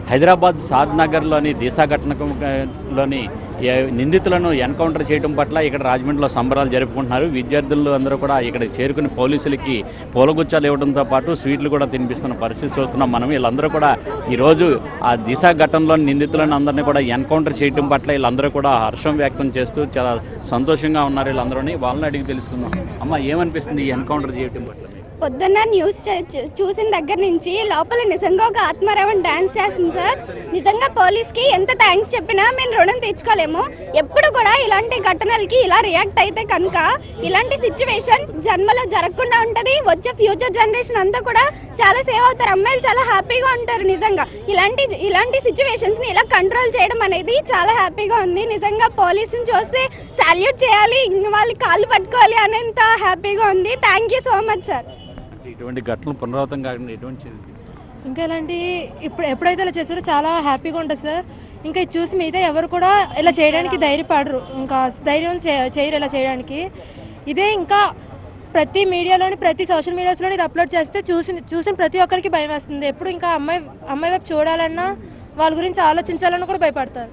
హైదరాబాద్ సాద్ నగర్లోని దిశా ఘటనలోని నిందితులను ఎన్కౌంటర్ చేయడం పట్ల ఇక్కడ రాజమండ్రిలో సంబరాలు జరుపుకుంటున్నారు విద్యార్థులు అందరూ కూడా ఇక్కడ చేరుకుని పోలీసులకి పూలగుచ్చాలు ఇవ్వడంతో పాటు స్వీట్లు కూడా తినిపిస్తున్న పరిస్థితి చూస్తున్నాం మనం వీళ్ళందరూ కూడా ఈరోజు ఆ దిశ ఘటనలో నిందితులను అందరినీ కూడా ఎన్కౌంటర్ చేయడం పట్ల వీళ్ళందరూ కూడా హర్షం వ్యక్తం చేస్తూ చాలా సంతోషంగా ఉన్నారు వీళ్ళందరూని వాళ్ళని అడిగి తెలుసుకుందాం అమ్మ ఏమనిపిస్తుంది ఈ ఎన్కౌంటర్ చేయడం పట్ల పొద్దున్న న్యూస్ చూ- చూ- చూసిన దగ్గర నుంచి లోపల నిజంగా ఒక ఆత్మారావం డాన్స్ చేస్తుంది సార్ నిజంగా పోలీస్కి ఎంత థ్యాంక్స్ చెప్పినా మేము రుణం తెచ్చుకోలేము ఎప్పుడు కూడా ఇలాంటి ఘటనలకి ఇలా రియాక్ట్ అయితే కనుక ఇలాంటి సిచ్యువేషన్ జన్మలో జరగకుండా ఉంటుంది వచ్చే ఫ్యూచర్ జనరేషన్ అంతా కూడా చాలా సేవ్ అవుతారు అమ్మాయిలు చాలా హ్యాపీగా ఉంటారు నిజంగా ఇలాంటి ఇలాంటి సిచ్యువేషన్స్ని ఇలా కంట్రోల్ చేయడం అనేది చాలా హ్యాపీగా ఉంది నిజంగా పోలీసుని చూస్తే సాల్యూట్ చేయాలి ఇంక వాళ్ళ కాళ్ళు పట్టుకోవాలి అనేంత హ్యాపీగా ఉంది thank you so much sir అంటే ఇటువంటి ఘటనలు పునరావృతం కాకుండా ఎటువంటి చర్యలు ఇంకా ఇలాంటి ఇప్పుడు ఎప్పుడైతే ఇలా చేస్తారో చాలా హ్యాపీగా ఉంటుంది సార్ ఇంకా ఇది చూసి మిగతా ఎవరు కూడా ఇలా చేయడానికి ధైర్యపడరు ఇంకా ధైర్యం చే- చేయరు ఇలా చేయడానికి ఇదే ఇంకా ప్రతి మీడియాలోని ప్రతి సోషల్ మీడియాస్లోని ఇది అప్లోడ్ చేస్తే చూసి చూసిన ప్రతి ఒక్కరికి భయం వేస్తుంది ఎప్పుడు ఇంకా అమ్మాయి అమ్మాయి వైపు చూడాలన్నా వాళ్ళ గురించి ఆలోచించాలన్నా కూడా భయపడతారు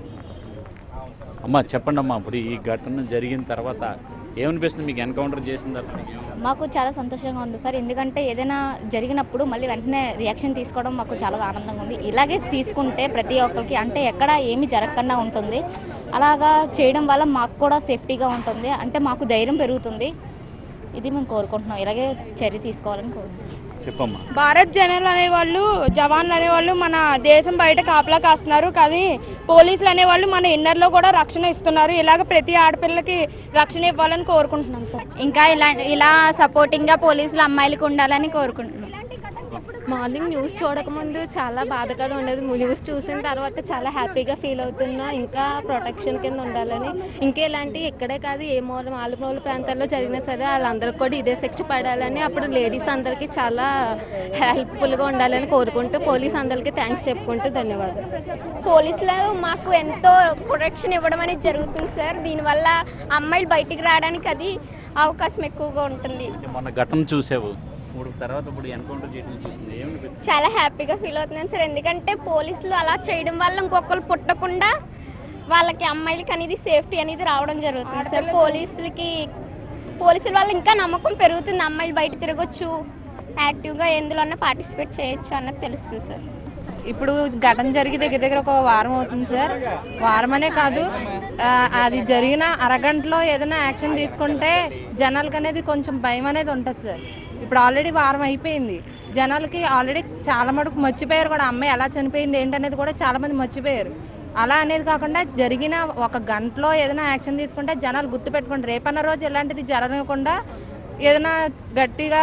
అమ్మ చెప్పండి అమ్మా ఇప్పుడు ఈ ఘటన జరిగిన తర్వాత ఏమనిపిస్తుంది మీకు ఎన్కౌంటర్ చేసిన తర్వాత మీకు ఏమనిపిస్తుంది? మాకు చాలా సంతోషంగా ఉంది సార్ ఎందుకంటే ఏదైనా జరిగినప్పుడు మళ్ళీ వెంటనే రియాక్షన్ తీసుకోవడం మాకు చాలా ఆనందంగా ఉంది ఇలాగే తీసుకుంటే ప్రతి ఒక్కరికి అంటే ఎక్కడ ఏమీ జరగకుండా ఉంటుంది అలాగా చేయడం వల్ల మాకు కూడా సేఫ్టీగా ఉంటుంది అంటే మాకు ధైర్యం పెరుగుతుంది ఇది మేము కోరుకుంటున్నాం ఇలాగే చర్య తీసుకోవాలని కోరుకుంటున్నాం చెప్పమ్మా భారత్ జనాలు అనేవాళ్ళు జవాన్లు అనేవాళ్ళు మన దేశం బయట కాపలా కాస్తున్నారు కానీ పోలీసులు అనేవాళ్ళు మన ఇన్నర్లో కూడా రక్షణ ఇస్తున్నారు ఇలాగ ప్రతి ఆడపిల్లకి రక్షణ ఇవ్వాలని కోరుకుంటున్నాం సార్ ఇంకా ఇలా ఇలా సపోర్టింగ్గా పోలీసులు అమ్మాయిలకు ఉండాలని కోరుకుంటున్నాం మార్నింగ్ న్యూస్ చూడకముందు చాలా బాధగా ఉండేది న్యూస్ చూసిన తర్వాత చాలా హ్యాపీగా ఫీల్ అవుతున్నా ఇంకా ప్రొటెక్షన్ కింద ఉండాలని ఇంకా ఇలాంటి ఇక్కడే కాదు ఏ మూల ఆలుమూల ప్రాంతాల్లో జరిగినా సరే వాళ్ళందరికీ కూడా ఇదే శిక్ష పడాలని అప్పుడు లేడీస్ అందరికీ చాలా హెల్ప్ఫుల్గా ఉండాలని కోరుకుంటూ పోలీస్ అందరికీ థ్యాంక్స్ చెప్పుకుంటూ ధన్యవాదాలు పోలీసులు మాకు ఎంతో ప్రొటెక్షన్ ఇవ్వడం అనేది జరుగుతుంది సార్ దీనివల్ల అమ్మాయిలు బయటికి రావడానికి అది అవకాశం ఎక్కువగా ఉంటుంది అంటే మొన్న ఘటన చూసావు ఇప్పుడు తర్వాత ఇప్పుడు ఎన్కౌంటర్ చేయడం చూసింది ఏమనిపిస్తుంది చాలా హ్యాపీగా ఫీల్ అవుతున్నాను సార్ ఎందుకంటే పోలీసులు అలా చేయడం వల్ల ఇంకొకరు పుట్టకుండా వాళ్ళకి అమ్మాయిలకి అనేది సేఫ్టీ అనేది రావడం జరుగుతుంది సార్ పోలీసులకి పోలీసుల వల్ల ఇంకా నమ్మకం పెరుగుతుంది అమ్మాయిలు బయట తిరగొచ్చు యాక్టివ్గా ఎందులోనే పార్టిసిపేట్ చేయొచ్చు అన్నది తెలుస్తుంది సార్ ఇప్పుడు ఘటన జరిగి దగ్గర దగ్గర ఒక వారం అవుతుంది సార్ వారం అనే కాదు ఆ, అది జరిగిన అరగంటలో ఏదైనా యాక్షన్ తీసుకుంటే జనాలకి అనేది కొంచెం భయం అనేది ఉంటుంది సార్ ఇప్పుడు ఆల్రెడీ వారం అయిపోయింది జనాలకి ఆల్రెడీ చాలా మటుకు మర్చిపోయారు కూడా అమ్మాయి ఎలా చనిపోయింది ఏంటనేది కూడా చాలా మంది మర్చిపోయారు అలా అనేది కాకుండా జరిగిన ఒక గంటలో ఏదైనా యాక్షన్ తీసుకుంటే జనాలు గుర్తుపెట్టుకుంటారు రేపన్న రోజు ఇలాంటిది జరగకుండా ఏదైనా గట్టిగా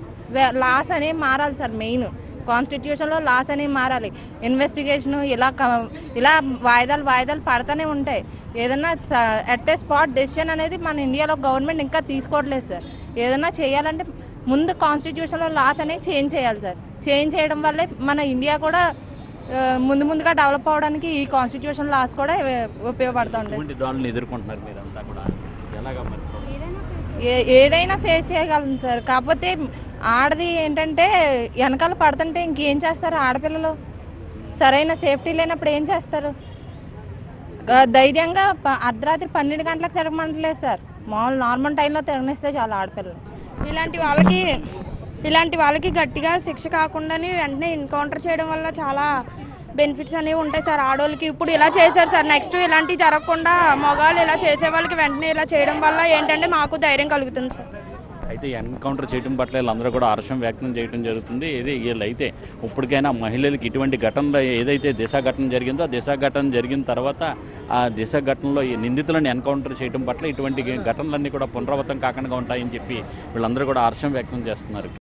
లాస్ అనేవి మారాలి సార్ మెయిన్ కాన్స్టిట్యూషన్లో లాస్ అనేవి మారాలి ఇన్వెస్టిగేషన్ ఇలా క- ఇలా వాయిదాలు వాయిదాలు పడతానే ఉంటాయి ఏదైనా ఎట్ ఏ స్పాట్ డెసిషన్ అనేది మన ఇండియాలో గవర్నమెంట్ ఇంకా తీసుకోవట్లేదు సార్ ఏదైనా చేయాలంటే ముందు కాన్స్టిట్యూషన్లో లాస్ అనేవి చేంజ్ చేయాలి సార్ చేంజ్ చేయడం వల్లే మన ఇండియా కూడా ఆ, ముందు ముందుగా డెవలప్ అవడానికి ఈ కాన్స్టిట్యూషన్ లాస్ కూడా ఉపయోగపడుతూ ఉంటాయి ఎటువంటి దాడులను ఎదుర్కొంటున్నారు మీరంతా కూడా ఎలాగా మరి ఏ ఏదైనా ఫేస్ చేయగలం సార్ కాకపోతే ఆడది ఏంటంటే వెనకాల పడుతుంటే ఇంకేం చేస్తారు ఆడపిల్లలు సరైన సేఫ్టీ లేనప్పుడు ఏం చేస్తారు గ- ధైర్యంగా ప- అర్ధరాత్రి పన్నెండు గంటలకు తిరగమంటలేదు సార్ మామూలు నార్మల్ టైంలో తిరగనిస్తే చాలా ఆడపిల్లలు ఇలాంటి వాళ్ళకి ఇలాంటి వాళ్ళకి గట్టిగా శిక్ష కాకుండానే వెంటనే ఎన్కౌంటర్ చేయడం వల్ల చాలా బెనిఫిట్స్ అనేవి ఉంటాయి సార్ ఆడవాళ్ళకి ఇప్పుడు ఇలా చేశారు సార్ నెక్స్ట్ ఇలాంటివి జరగకుండా మగవాళ్ళు ఇలా చేసే వాళ్ళకి వెంటనే ఇలా చేయడం వల్ల ఏంటంటే మాకు ధైర్యం కలుగుతుంది సార్ అయితే ఎన్కౌంటర్ చేయడం పట్ల వీళ్ళందరూ కూడా హర్షం వ్యక్తం చేయడం జరుగుతుంది ఇది వీళ్ళు అయితే ఇప్పటికైనా మహిళలకు ఇటువంటి ఘటనలో ఏదైతే దిశ ఘటన జరిగిందో ఆ దిశ ఘటన జరిగిన తర్వాత ఆ దిశ ఘటనలో ఈ నిందితులను ఎన్కౌంటర్ చేయడం పట్ల ఇటువంటి ఘటనలన్నీ కూడా పునరావృతం కాకుండా ఉంటాయని చెప్పి వీళ్ళందరూ కూడా హర్షం వ్యక్తం చేస్తున్నారు